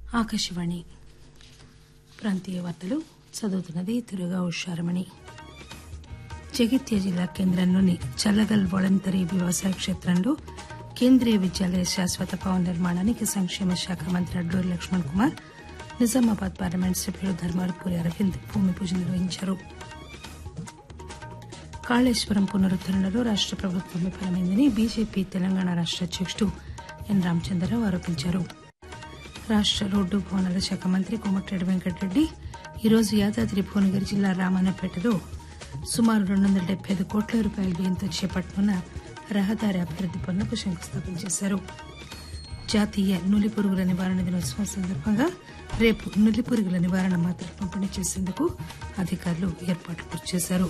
ఆకాశవాణి ప్రాంతీయ వార్తలు చదువుతున్నది తిరుగా ఉషారమణి జగిత్య జిల్లా కేంద్రంలోని చల్లగల్ వాలంటరీ వ్యవసాయ క్షేత్రంలో కేంద్రీయ విద్యాలయ శాశ్వత భవన నిర్మాణానికి సంక్షేమ శాఖ మంత్రి అడ్లూరి లక్ష్మణ్ కుమార్ నిజామాబాద్ పార్లమెంట్ సభ్యులు ధర్మారపూరి అరవింద్ భూమి పూజ నిర్వహించారు కాళేశ్వరం పునరుద్దరణలో రాష్ట ప్రభుత్వం విఫలమైందని బీజేపీ తెలంగాణ రాష్ట అధ్యకుడు ఎన్ రామచంద్రరావు ఆరోపించారు రాష్ట రోడ్డు భవనాల శాఖ మంత్రి కోమటిరెడ్డి వెంకటరెడ్డి ఈరోజు యాదాద్రి భువనగిరి జిల్లా రామన్నపేటలో సుమారు రెండు వందల డెబ్బై ఐదు కోట్ల రూపాయల వ్యయంతో చేపట్టనున్న రహదారి అభివృద్ది పనులకు శంకుస్థాపన చేశారు జాతీయ నులి పురుగుల నివారణ దినోత్సవం సందర్భంగా రేపు నులి పురుగుల నివారణ మాత్రలు పంపిణీ చేసేందుకు అధికారులు ఏర్పాట్లు పూర్తి చేశారు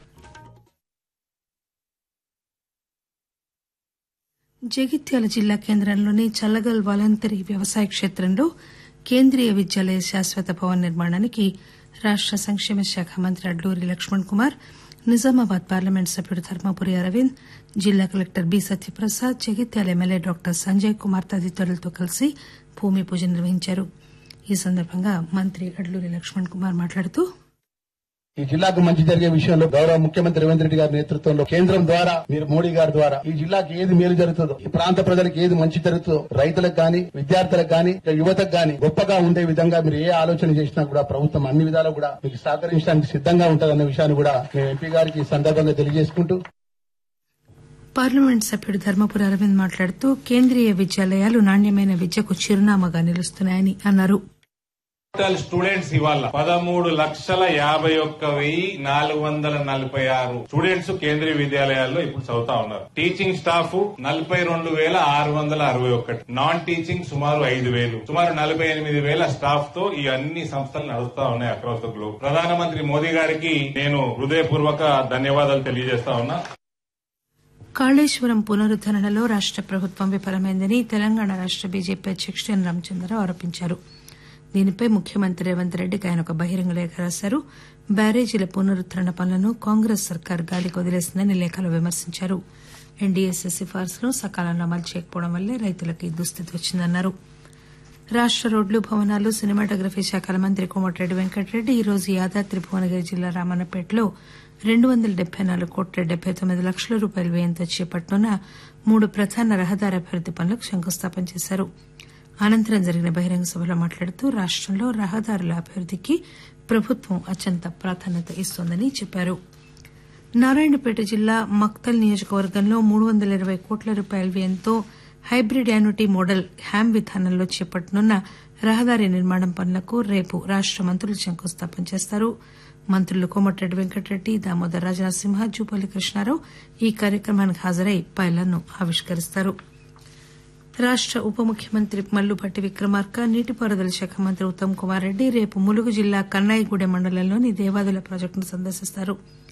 జగిత్యాల జిల్లా కేంద్రంలోని చల్లగల్ వాలంతరీ వ్యవసాయ క్షేత్రంలో కేంద్రీయ విద్యాలయ శాశ్వత భవన్ నిర్మాణానికి రాష్ట సంక్షేమ శాఖ మంత్రి అడ్లూరి లక్ష్మణ్ కుమార్ నిజామాబాద్ పార్లమెంట్ సభ్యుడు ధర్మపురి అరవింద్ జిల్లా collector B Satyaprasad Jagtial MLA doctor Sanjay Kumar తదితరులతో కలిసి భూమి పూజ నిర్వహించారు ఈ సందర్భంగా మంత్రి అడ్లూరి లక్ష్మణ్ కుమార్ మాట్లాడుతూ ఈ జిల్లాకు మంచి జరిగే విషయంలో గౌరవ ముఖ్యమంత్రి రేవంత్ రెడ్డి గారి నేతృత్వంలో కేంద్రం ద్వారా మీరు మోడీ గారి ద్వారా ఈ జిల్లాకి ఏది మేలు జరుగుతుందో ఈ ప్రాంత ప్రజలకు ఏది మంచి జరుగుతుందో రైతులకు గాని విద్యార్థులకు గాని యువతకు గాని గొప్పగా ఉండే విధంగా మీరు ఏ ఆలోచన చేసినా కూడా ప్రభుత్వం అన్ని విధాలు కూడా మీకు సహకరించడానికి సిద్దంగా ఉంటుందన్న విషయాన్ని కూడా మేము ఎంపీ గారికి ఈ సందర్భంగా తెలియజేసుకుంటూ పార్లమెంట్ సభ్యుడు ధర్మపురి అరవింద్ మాట్లాడుతూ కేంద్రీయ విద్యాలయాలు నాణ్యమైన విద్యకు చిరునామాగా నిలుస్తున్నాయని అన్నారు టోటల్ స్టూడెంట్స్ ఇవాళ పదమూడు లక్షల యాభై ఒక్క వెయ్యి నాలుగు వందల నలభై ఆరు స్టూడెంట్స్ కేంద్రీయ విద్యాలయాల్లో ఇప్పుడు చదువుతా ఉన్నారు టీచింగ్ స్టాఫ్ నలభై రెండు వేల ఆరు వందల అరవై ఒకటి నాన్ టీచింగ్ సుమారు ఐదు వేలు సుమారు నలభై ఎనిమిది వేల స్టాఫ్ తో ఈ అన్ని సంస్థలు నడుస్తా ఉన్నాయి అక్రాస్ ద గ్లోబ్ ప్రధానమంత్రి మోదీ గారికి నేను హృదయపూర్వక ధన్యవాదాలు తెలియజేస్తా ఉన్నా కాళేశ్వరం పునరుద్దరణలో రాష్ట ప్రభుత్వం విఫలమైందని తెలంగాణ రాష్ట బీజేపీ అధ్యకుడు ఎన్ రామచంద్రరావు ఆరోపించారు దీనిపై ముఖ్యమంత్రి రేవంత్ రెడ్డికి ఆయన ఒక బహిరంగ లేఖ రాశారు బ్యారేజీల పునరుద్దరణ పనులను కాంగ్రెస్ సర్కార్ గాలికి వదిలేసిందని లేఖలో విమర్శించారు ఎన్డీఎస్ఏ సిఫార్సులను సకాలంలో అమలు చేయకపోవడం వల్లే రైతులకు ఈ దుస్థితి వచ్చిందన్నారు రాష్ట రోడ్లు భవనాలు సినిమాటోగ్రఫీ శాఖల మంత్రి కోమటిరెడ్డి వెంకటరెడ్డి ఈ రోజు యాదాద్రి భువనగిరి జిల్లా రామన్నపేటలో రెండు వందల డెబ్బై నాలుగు కోట్ల డెబ్బై తొమ్మిది లక్షల రూపాయల వ్యయంతో చేపట్టనున్న మూడు ప్రధాన రహదారి అభివృద్ది పనులకు శంకుస్థాపన చేశారు అనంతరం జరిగిన బహిరంగ సభలో మాట్లాడుతూ రాష్టంలో రహదారుల అభివృద్దికి ప్రభుత్వం అత్యంత ప్రాధాన్యత ఇస్తోందని చెప్పారు నారాయణపేట జిల్లా మక్తల్ నియోజకవర్గంలో మూడు వందల ఇరవై కోట్ల రూపాయల వ్యయంతో హైబ్రిడ్ యాన్యుటీ మోడల్ హ్యామ్ విధానంలో చేపట్టనున్న రహదారి నిర్మాణం పనులకు రేపు రాష్ట మంత్రులు శంకుస్థాపన చేస్తారు మంత్రులు కోమటిరెడ్డి వెంకటరెడ్డి దామోదర్ రాజనరసింహ జూపల్లి కృష్ణారావు ఈ కార్యక్రమానికి హాజరై పైలను ఆవిష్కరిస్తారు రాష్ట ఉప ముఖ్యమంత్రి మల్లుభట్టి విక్రమార్క నీటిపారుదల శాఖ మంత్రి ఉత్తమ్ కుమార్ రెడ్డి రేపు ములుగు జిల్లా కన్నాయిగూడెం మండలంలోని దేవాదుల ప్రాజెక్టును సందర్శిస్తారు